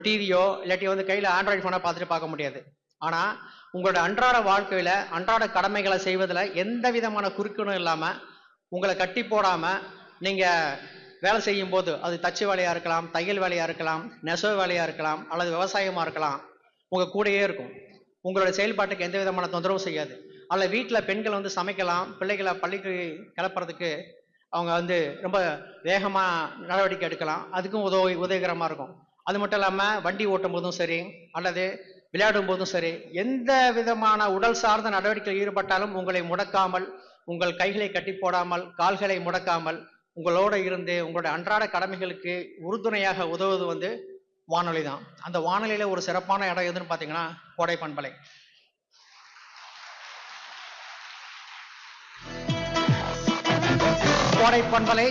டிவியோ இல்லாட்டி வந்து கையில் ஆண்ட்ராய்டு ஃபோனை பார்த்துட்டு பார்க்க முடியாது ஆனால் உங்களோட அன்றாட வாழ்க்கையில் அன்றாட கடமைகளை செய்வதில் எந்த விதமான குறுக்கணும் இல்லாமல் உங்களை கட்டி போடாமல் நீங்கள் வேலை செய்யும் போது அது தச்சு வேலையாக இருக்கலாம் தையல் வேலையாக இருக்கலாம் நெசவு வேலையாக இருக்கலாம் அல்லது விவசாயமாக இருக்கலாம் உங்கள் கூடயே இருக்கும் உங்களோட செயல்பாட்டுக்கு எந்த விதமான தொந்தரவும் செய்யாது அல்ல வீட்டில் பெண்கள் வந்து சமைக்கலாம் பிள்ளைகளை பள்ளிக்கு கிளப்புறதுக்கு அவங்க வந்து ரொம்ப வேகமாக நடவடிக்கை எடுக்கலாம் அதுக்கும் உதவி உதவிகரமாக இருக்கும் அது மட்டும் இல்லாமல் வண்டி ஓட்டும் போதும் சரி அல்லது விளையாடும் போதும் சரி எந்த விதமான உடல் சார்ந்த நடவடிக்கையில் ஈடுபட்டாலும் உங்களை முடக்காமல் உங்கள் கைகளை கட்டி போடாமல் கால்களை முடக்காமல் உங்களோட இருந்து உங்களுடைய அன்றாட கடமைகளுக்கு உறுதுணையாக உதவுவது வந்து வானொலி தான் அந்த வானொலியில ஒரு சிறப்பான இடம் எதுன்னு பார்த்தீங்கன்னா கோடை பண்பலை கோடை பண்பலை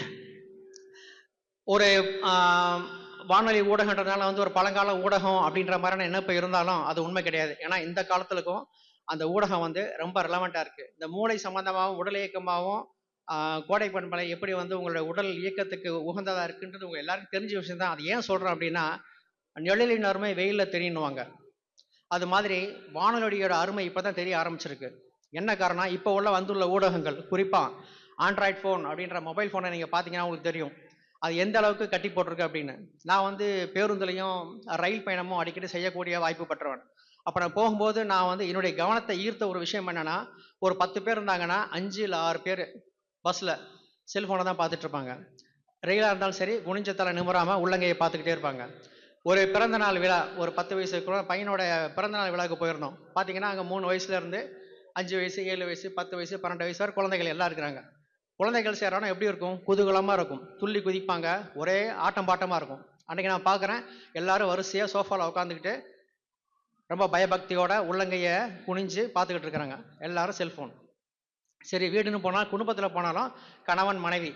ஒரு ஆஹ், வானொலி ஊடகன்றதுனால வந்து ஒரு பழங்கால ஊடகம் அப்படின்ற மாதிரியான என்ன இப்போ இருந்தாலும் அது உண்மை கிடையாது ஏன்னா இந்த காலத்துலக்கும் அந்த ஊடகம் வந்து ரொம்ப ரிலவெண்ட்டாக இருக்கு இந்த மூளை சம்பந்தமாகவும் உடல் இயக்கமாகவும் ஆஹ், கோடை பண்பலை எப்படி வந்து உங்களோட உடல் இயக்கத்துக்கு உகந்ததாக இருக்குன்றது உங்க எல்லாருக்கும் தெரிஞ்ச விஷயம் தான் அது ஏன் சொல்கிறேன் அப்படின்னா நிழலின் அருமை வெயிலில் தெரியணுவாங்க அது மாதிரி வானொலியோட அருமை இப்போ தான் தெரிய ஆரம்பிச்சிருக்கு என்ன காரணம் இப்போ உள்ள வந்துள்ள ஊடகங்கள் குறிப்பாக ஆண்ட்ராய்ட் ஃபோன் அப்படின்ற மொபைல் ஃபோனை நீங்கள் பார்த்தீங்கன்னா உங்களுக்கு தெரியும் அது எந்த அளவுக்கு கட்டி போட்டிருக்கு அப்படின்னு நான் வந்து பேருந்துலையும் ரயில் பயணமும் அடிக்கடி செய்யக்கூடிய வாய்ப்பு பெற்றவன் அப்போ நான் போகும்போது நான் வந்து என்னுடைய கவனத்தை ஈர்த்த ஒரு விஷயம் என்னன்னா ஒரு பத்து பேர் இருந்தாங்கன்னா அஞ்சு இல்லை ஆறு பேர் பஸ்ஸில் செல்ஃபோனை தான் பார்த்துட்டு இருப்பாங்க ரயிலாக இருந்தாலும் சரி குனிஞ்ச தலை நிமிராமல் உள்ளங்கையை பார்த்துக்கிட்டே இருப்பாங்க ஒரு பிறந்த நாள் விழா ஒரு பத்து வயசு குழ- பையனோட பிறந்த நாள் விழாவுக்கு போயிருந்தோம் பார்த்தீங்கன்னா அங்கே மூணு வயசுல இருந்து அஞ்சு வயசு ஏழு வயசு பத்து வயசு பன்னெண்டு வயசு வரை குழந்தைகள் எல்லாம் இருக்கிறாங்க குழந்தைகள் சேரணும் எப்படி இருக்கும் குதூகலமாக இருக்கும் துள்ளி குதிப்பாங்க ஒரே ஆட்டம் பாட்டமாக இருக்கும் அன்றைக்கி நான் பார்க்குறேன் எல்லாரும் வரிசையாக சோஃபாவில் உட்காந்துக்கிட்டு ரொம்ப பயபக்தியோட உள்ளங்கையை குனிஞ்சு பார்த்துக்கிட்டு இருக்கிறாங்க எல்லாரும் செல்ஃபோன் சரி வீடுன்னு போனால் குடும்பத்தில் போனாலும் கணவன் மனைவி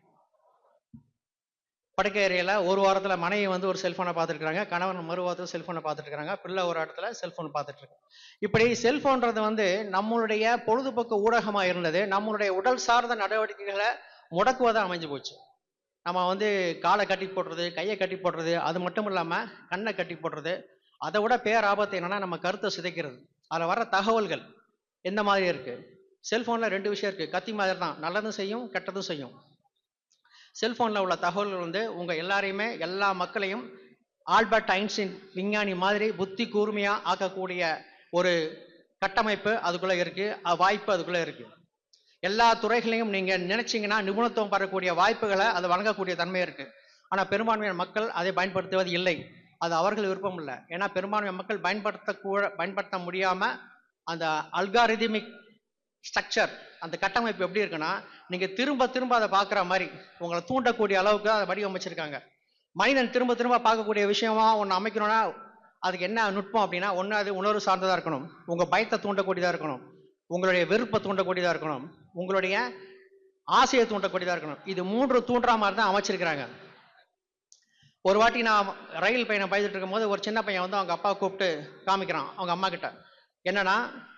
படுக்கை அறையில் ஒரு வாரத்தில் மனைவி வந்து ஒரு செல்ஃபோனை பார்த்துருக்காங்க கணவன் மறு வாரத்தில் செல்ஃபோனை பார்த்துட்டு இருக்காங்க பிள்ளை ஒரு இடத்துல செல்ஃபோன் பார்த்துட்டு இருக்கு இப்படி செல்ஃபோன்றது வந்து நம்மளுடைய பொழுதுபோக்கு ஊடகமாக இருந்தது நம்மளுடைய உடல் சார்ந்த நடவடிக்கைகளை முடக்குவதாக அமைஞ்சு போச்சு நம்ம வந்து காலை கட்டி போடுறது கையை கட்டி போடுறது அது மட்டும் இல்லாமல் கண்ணை கட்டி போடுறது அதை விட பேராபத்து என்னன்னா நம்ம கருத்தை சிதைக்கிறது அதில் வர தகவல்கள் எந்த மாதிரி இருக்கு செல்ஃபோனில் ரெண்டு விஷயம் இருக்கு கத்தி மாதிரி தான் நல்லதும் செய்யும் கெட்டதும் செய்யும் செல்போனில் உள்ள தகவல்கள் வந்து உங்கள் எல்லாரையுமே எல்லா மக்களையும் ஆல்பர்ட் ஐன்ஸ்டீன் விஞ்ஞானி மாதிரி புத்தி கூர்மையாக ஆக்கக்கூடிய ஒரு கட்டமைப்பு அதுக்குள்ளே இருக்குது வாய்ப்பு அதுக்குள்ளே இருக்குது எல்லா துறைகளையும் நீங்கள் நினைச்சீங்கன்னா நிபுணத்துவம் பெறக்கூடிய வாய்ப்புகளை அது வழங்கக்கூடிய தன்மை இருக்குது ஆனால் பெரும்பான்மையான மக்கள் அதை பயன்படுத்துவது இல்லை அது அவர்கள் விருப்பம் இல்லை ஏன்னா பெரும்பான்மை மக்கள் பயன்படுத்தக்கூட பயன்படுத்த முடியாமல் அந்த அல்காரிதமிக் ஸ்ட்ரக்சர் அந்த கட்டமைப்பு எப்படி இருக்குன்னா நீங்க திரும்ப திரும்ப அதை பார்க்குற மாதிரி உங்களை தூண்டக்கூடிய அளவுக்கு அதை வடிவமைச்சிருக்காங்க மனிதன் திரும்ப திரும்ப பார்க்கக்கூடிய விஷயமா ஒன்று அமைக்கணும்னா அதுக்கு என்ன நுட்பம் அப்படின்னா ஒன்று அது உணர்வு சார்ந்ததாக இருக்கணும் உங்க பயத்தை தூண்டக்கூடியதாக இருக்கணும் உங்களுடைய வெறுப்பை தூண்டக்கூடியதாக இருக்கணும் உங்களுடைய ஆசையை தூண்டக்கூடியதாக இருக்கணும் இது மூன்று தூண்டுற மாதிரி தான் அமைச்சிருக்கிறாங்க ஒரு வாட்டி நான் ரயில் பயணம் பயந்துட்டு இருக்கும்போது ஒரு சின்ன பையன் வந்து அவங்க அப்பா கூப்பிட்டு காமிக்கிறான் அவங்க அம்மா கிட்ட என்னன்னா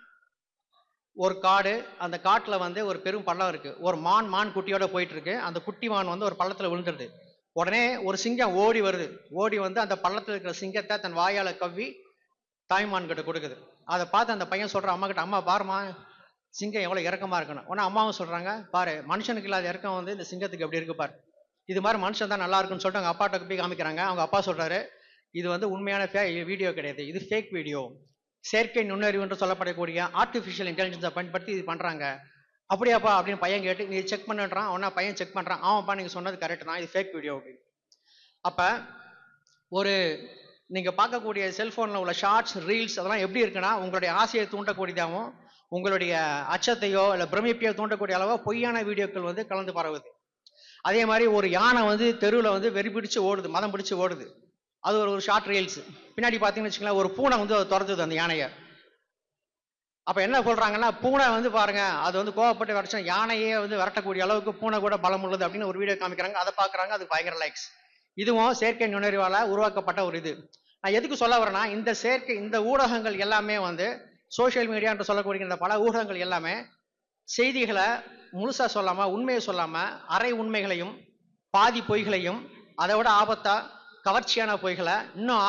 ஒரு காடு அந்த காட்டுல வந்து ஒரு பெரும் பள்ளம் இருக்கு ஒரு மான் மான் குட்டியோட போயிட்டு இருக்கு அந்த குட்டி மான் வந்து ஒரு பள்ளத்துல விழுந்துருது உடனே ஒரு சிங்கம் ஓடி வருது ஓடி வந்து அந்த பள்ளத்துல இருக்கிற சிங்கத்தை தன் வாயால கவ்வி தாய்மான் கிட்ட கொடுக்குது அதை பார்த்து அந்த பையன் சொல்றான் அம்மா கிட்ட அம்மா பாருமா சிங்கம் எவ்வளவு இறக்கமா இருக்கணும் உடனே அம்மாவும் சொல்றாங்க பாரு மனுஷனுக்கு இல்லாத இறக்கம் வந்து இந்த சிங்கத்துக்கு எப்படி இருக்கு பாரு இது மாதிரி மனுஷன் தான் நல்லா இருக்குன்னு சொல்லிட்டு அவங்க அப்பாட்ட போய் காமிக்கிறாங்க அவங்க அப்பா சொல்றாரு இது வந்து உண்மையான வீடியோ கிடையாது இது ஃபேக் வீடியோ செயற்கை நுண்ணறிவு என்று சொல்லப்படக்கூடிய ஆர்டிஃபிஷியல் இன்டெலிஜென்ஸை பயன்படுத்தி இது பண்றாங்க அப்படியாப்பா அப்படின்னு பையன் கேட்டு நீ செக் பண்ணுன்றான் அவனா பையன் செக் பண்றான் ஆமாப்பா நீங்க சொன்னது கரெக்ட் தான் இது ஃபேக் வீடியோ அப்படின்னு அப்ப ஒரு நீங்க பார்க்கக்கூடிய செல்போன்ல உள்ள ஷார்ட்ஸ் ரீல்ஸ் அதெல்லாம் எப்படி இருக்குன்னா உங்களுடைய ஆசையை தூண்டக்கூடியதாகவும் உங்களுடைய அச்சத்தையோ இல்லை பிரமிப்பையோ தூண்டக்கூடிய அளவோ பொய்யான வீடியோக்கள் வந்து கலந்து பரவுது அதே மாதிரி ஒரு யானை வந்து தெருவில் வந்து வெறி பிடிச்சு ஓடுது மதம் பிடிச்சு ஓடுது அது ஒரு ஒரு ஷார்ட் ரீல்ஸ் பின்னாடி பார்த்தீங்கன்னு வச்சுக்கோங்களேன் ஒரு பூனை வந்து அதை துரத்துது அந்த யானையை அப்ப என்ன சொல்றாங்கன்னா பூனை வந்து பாருங்க அது வந்து கோவப்பட்டு வரச்சா யானையே வந்து விரட்டக்கூடிய அளவுக்கு பூனை கூட பலம் உள்ளது அப்படின்னு ஒரு வீடியோ காமிக்கிறாங்க அதை பார்க்கறாங்க அது பயங்கர லைக்ஸ் இதுவும் செயற்கை நுண்ணறிவால உருவாக்கப்பட்ட ஒரு இது நான் எதுக்கு சொல்ல வரேன்னா இந்த செயற்கை இந்த ஊடகங்கள் எல்லாமே வந்து சோஷியல் மீடியா என்று சொல்லக்கூடிய இந்த பல ஊடகங்கள் எல்லாமே செய்திகளை முழுசா சொல்லாம உண்மையை சொல்லாம அரை உண்மைகளையும் பாதி பொய்களையும் அதை விட ஆபத்தா கவர்ச்சியான பொய்களை இன்னும்